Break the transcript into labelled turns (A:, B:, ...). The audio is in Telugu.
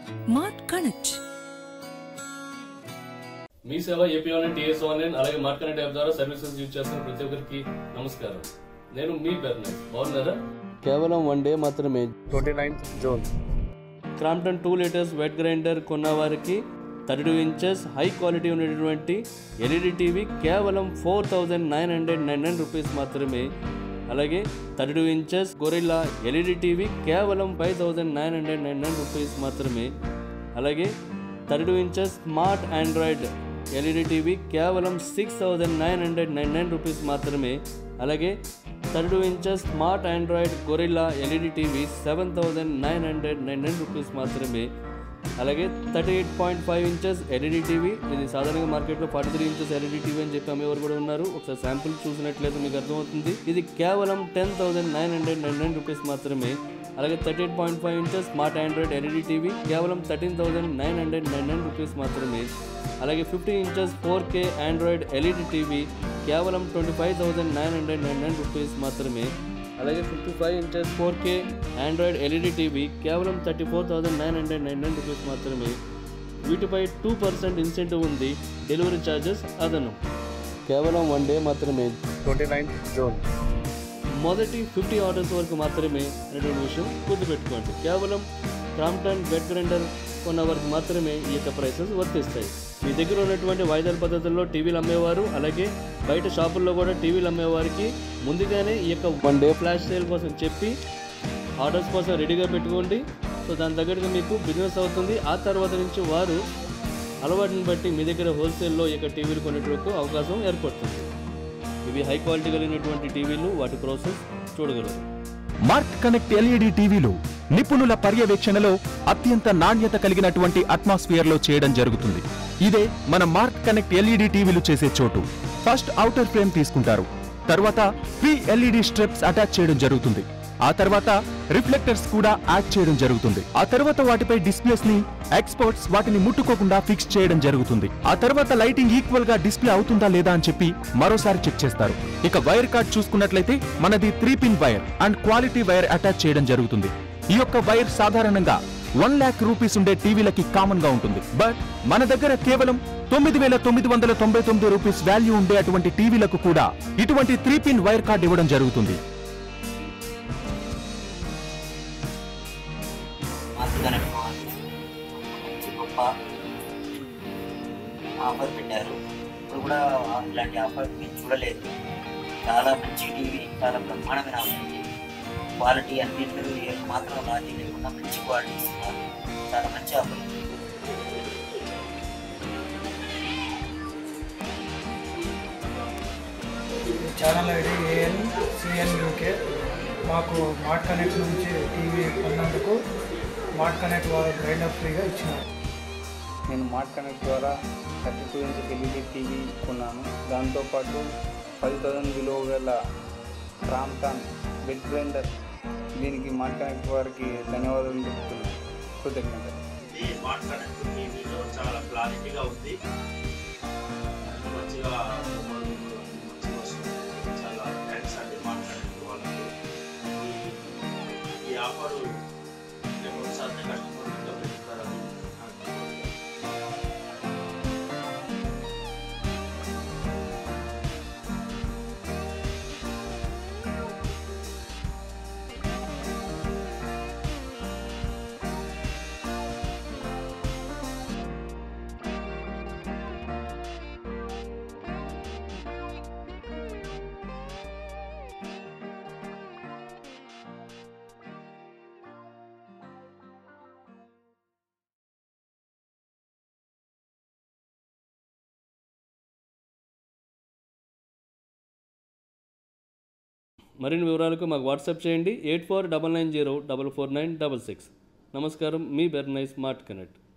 A: మార్ట్ కనెక్ట్
B: మీ సేవ ఏపీ ఆన్లైన్ టీఎస్ ఆన్లైన్ అలాగే మార్ట్ కనెక్ట్ యాప్ ద్వారా సర్వీసెస్ యూజ్ చేస్తున్న ప్రతి ఒక్కరికి నమస్కారం నేను మీ బెర్నెస్ బాగున్నారా కేవలం వన్ డే మాత్రమే twenty ninth June Crompton two litres wet grinder కొన్న వారికి thirty two inches high quality ఉన్నటువంటి ఎల్ఈడి టీవీ కేవలం four thousand nine hundred nine nine rupees మాత్రమే అలాగే thirty two inches gorilla LED TV కేవలం five thousand nine hundred nine nine rupees మాత్రమే అలాగే thirty two inches smart Android LED TV కేవలం six thousand nine hundred nine nine rupees మాత్రమే అలాగే thirty two inches smart Android gorilla LED TV seven thousand nine hundred nine nine rupees మాత్రమే అలాగే thirty eight point five inches LED TV ఇది సాధారణంగా మార్కెట్లో forty three inches LED TV అని చెప్పి అమ్మేవారు కూడా ఉన్నారు ఒకసారి శాంపుల్ చూసినట్లయితే మీకు అర్థమవుతుంది ఇది కేవలం ten thousand nine hundred nine nine rupees మాత్రమే అలాగే thirty eight point five inches smart Android LED TV కేవలం thirteen thousand nine hundred nine nine rupees మాత్రమే అలాగే fifty inches four K Android LED TV కేవలం twenty five thousand nine hundred nine nine rupees మాత్రమే అలాగే fifty five inches four K Android LED TV కేవలం thirty four thousand nine hundred nine nine rupees మాత్రమే వీటిపై టూ పర్సెంట్ ఇన్సెంటివ్ ఉంది డెలివరీ ఛార్జెస్ అదనం కేవలం వన్ డే మాత్రమే ట్వంటీ నైన్త్ జూన్ మొదటి ఫిఫ్టీ ఆర్డర్స్ వరకు మాత్రమే అనేటువంటి విషయం గుర్తుపెట్టుకోండి కేవలం క్రాంప్టన్ బెడ్ గ్రైండర్ కొన్న వరకు మాత్రమే ఈ యొక్క ప్రైసెస్ వర్తిస్తాయి మీ దగ్గర ఉన్నటువంటి వాయిదాల పద్ధతుల్లో టీవీలు అమ్మేవారు అలాగే బయట షాపుల్లో కూడా టీవీలు అమ్మేవారికి ముందుగానే ఈ యొక్క వన్ డే ఫ్లాష్ సేల్ కోసం చెప్పి ఆర్డర్స్ కోసం రెడీగా పెట్టుకోండి సో దాని తగ్గట్టుగా మీకు బిజినెస్ అవుతుంది ఆ తర్వాత నుంచి వారు అలవాటుని బట్టి మీ దగ్గర హోల్సేల్లో ఈ యొక్క టీవీలు కొనేటకు అవకాశం ఏర్పడుతుంది ఇవి హై క్వాలిటీ కలిగినటువంటి టీవీలు వాటి ప్రాసెస్ చూడగలరు
C: మార్క్ కనెక్ట్ ఎల్ఈడి టీవీలు నిపుణుల పర్యవేక్షణలో అత్యంత నాణ్యత కలిగినటువంటి అట్మాస్ఫియర్ లో చేయడం జరుగుతుంది ఇదే మన మార్క్ కనెక్ట్ ఎల్ఈడి టీవీలు చేసే చోటు ఫస్ట్ అవుటర్ ఫ్రేమ్ తీసుకుంటారు తర్వాత త్రీ ఎల్ఈడి స్ట్రిప్స్ అటాచ్ చేయడం జరుగుతుంది ఆ తర్వాత రిఫ్లెక్టర్స్ కూడా యాడ్ చేయడం జరుగుతుంది ఆ తర్వాత వాటిపై డిస్ప్లేస్ ని ఎక్స్పర్ట్స్ వాటిని ముట్టుకోకుండా ఫిక్స్ చేయడం జరుగుతుంది ఆ తర్వాత లైటింగ్ ఈక్వల్ గా డిస్ప్లే అవుతుందా లేదా అని చెప్పి మరోసారి చెక్ చేస్తారు ఇక వైర్ కార్డ్ చూసుకున్నట్లయితే మనది three pin wire and quality wire attach చేయడం జరుగుతుంది ఈ యొక్క వైర్ సాధారణంగా వన్ ల్యాక్ రూపీస్ ఉండే టీవీలకి కామన్ గా ఉంటుంది బట్ మన దగ్గర కేవలం తొమ్మిది వేల తొమ్మిది వందల తొంభై తొమ్మిది రూపీస్ వాల్యూ ఉండే అటువంటి టీవీలకు కూడా ఇటువంటి త్రీ పిన్ వైర్ కార్డ్ ఇవ్వడం జరుగుతుంది
D: మార్చుగానే మంచి గొప్ప ఆఫర్ పెట్టారు ఇప్పుడు కూడా ఇలాంటి ఆఫర్ మేము చూడలేదు చాలా మంచి టీవీ చాలా బ్రహ్మాండమైన ఆఫర్ ఇది క్వాలిటీ అన్నింటిలో ఏ మాత్రం రాజీ లేకుండా మంచి క్వాలిటీ ఇస్తున్నారు చాలా మంచి ఆఫర్ ఇది.
E: ఛానల్ ఐడి ఏఎన్ సిఎన్ యూకే మాకు మార్ట్ కనెక్ట్ నుంచి టీవీ కొన్నందుకు మార్ట్ కనెక్ట్ వారు గ్రైండర్ ఫ్రీగా ఇచ్చినారు
F: నేను మార్ట్ కనెక్ట్ ద్వారా thirty two inch LED TV కొన్నాను దాంతోపాటు పది థౌసండ్ విలువ గల క్రాంప్టాన్ బెడ్ గ్రైండర్ దీనికి మార్ట్ కనెక్ట్ వారికి ధన్యవాదాలు చెప్తున్నాను కృతజ్ఞతలు
G: ఇది స్మార్ట్ కనెక్ట్ టీవీలో చాలా క్లారిటీగా ఉంది మంచిగా బొమ్మలు మంచిగా వస్తుంది చాలా థ్యాంక్స్ అండి స్మార్ట్ కనెక్ట్ వాళ్ళకి ఈ ఈ ఆఫర్ ఎప్పుడు సాధ్యం కస్టమర్ ఇంకా పెట్టుతారని నాకు కోరిక.
B: మరిన్ని వివరాలకు మాకు వాట్సాప్ చేయండి eight four double nine zero double four nine double six నమస్కారం మీ బెర్నైస్ స్మార్ట్ కనెక్ట్